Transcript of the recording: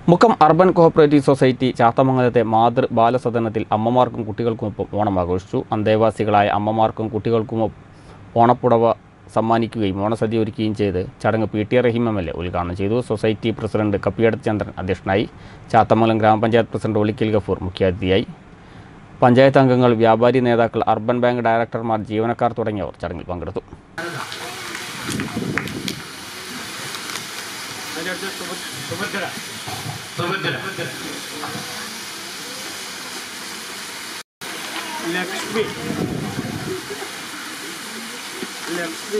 Mukkam urban cooperative society ചാത്തമംഗലത്തെ മാതൃ ബാലസദനത്തിൽ അമ്മമാർക്കും കുട്ടികൾക്കുമൊപ്പം ഓണം ആഘോഷിച്ചു അന്തേവാസികളായ അമ്മമാർക്കും കുട്ടികൾക്കുമൊപ്പം ഓണപ്പുടവ സമ്മാനിക്കുകയും ഓണസദ്യ ഒരുക്കുകയും ചെയ്ത് ചടങ്ങ് P T Rahim M L A ഉദ്ഘാടനം ചെയ്തു സൊസൈറ്റി പ്രസിഡന്റ് കപ്പിയടത്ത് ചന്ദ്രൻ അധ്യക്ഷനായി ചാത്തമംഗലം ഗ്രാമപഞ്ചായത്ത് പ്രസിഡന്റ് ഒളിക്കൽ ഗഫൂർ മുഖ്യാതിഥിയായി പഞ്ചായത്ത് അംഗങ്ങൾ വ്യാപാരി നേതാക്കൾ അർബൻ ബാങ്ക് ഡയറക്ടർമാർ ജീവനക്കാർ തുടങ്ങിയവർ ചടങ്ങിൽ പങ്കെടുത്തു ലക്ഷ്മി ലക്ഷ്മി